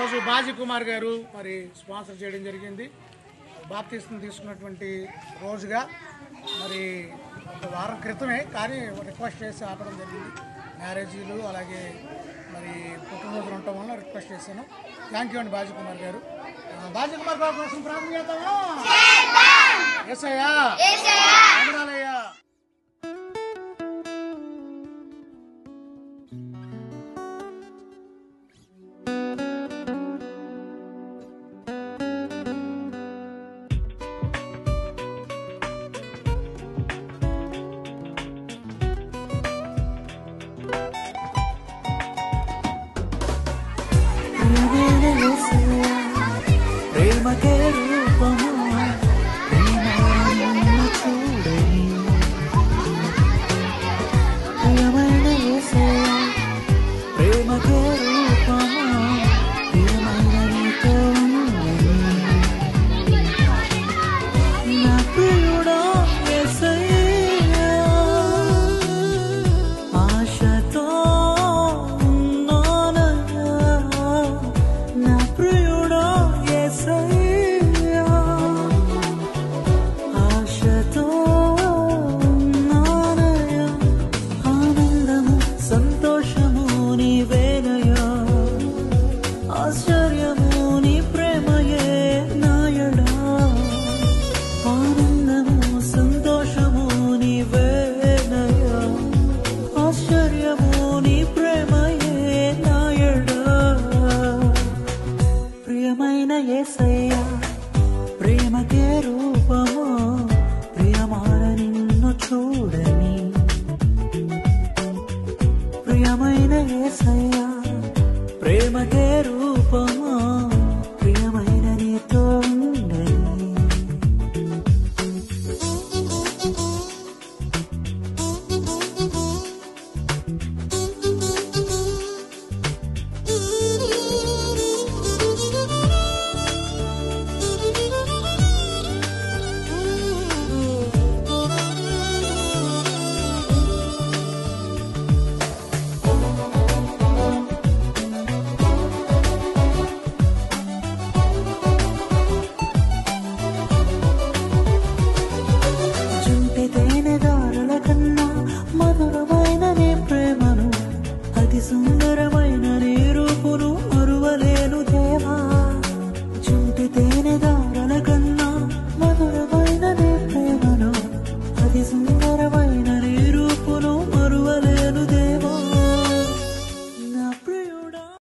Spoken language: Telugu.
ఈరోజు బాజీ కుమార్ గారు మరి స్పాన్సర్ చేయడం జరిగింది బాప్తీసం తీసుకున్నటువంటి రోజుగా మరి ఒక వారం క్రితమే కానీ రిక్వెస్ట్ చేసి ఆపడం జరిగింది మ్యారేజీలు అలాగే మరి పుట్టినరోజులు ఉండటం వల్ల రిక్వెస్ట్ చేశాను థ్యాంక్ యూ అండి బాజీ కుమార్ గారు ఆ, బాజీ కుమార్ గారి కోసం ప్రార్థన చేద్దామా ఎస్ అయ్యా వందనాలయ్యా ప్రియమైన యేసయ్యా, ప్రేమకే రూపము ప్రేమ నిన్ను చూడని ప్రియమైన యేసయ్యా, ప్రేమకే రూపము ప్రియమైన నీతో ఉండని నా ప్రియుడా యేసయ్యా, ఆశతో ఉన్నానయ్యా, నా ప్రియుడా యేసయ్యా, ఆశతో ఉన్నానయ్యా, ఆనందము సంతోషము నీవేనయ్యా ఆశ్చర్యము నీ ప్రేమయే నాయడా ఆనందము సంతోషము నీవేనయ్యా ఆశ్చర్యము నీ ప్రేమయే నాయడా ప్రియమైన యేసయ్యా ప్రేమకే రూపము ప్రియమాన నిన్ను చూడని ప్రియమైన యేసయ్యా ప్రేమకే రూపము ప్రియమైన నీతో ఉండని చుంటి తేనెదారుల కన్నా మధురమైన నీ ప్రేమను అతి సుందరమైన నీ రూపును మరువలేను దేవా చుంటి తేనెదారుల కన్నా మధురమైన నీ ప్రేమను అతి సుందరమైన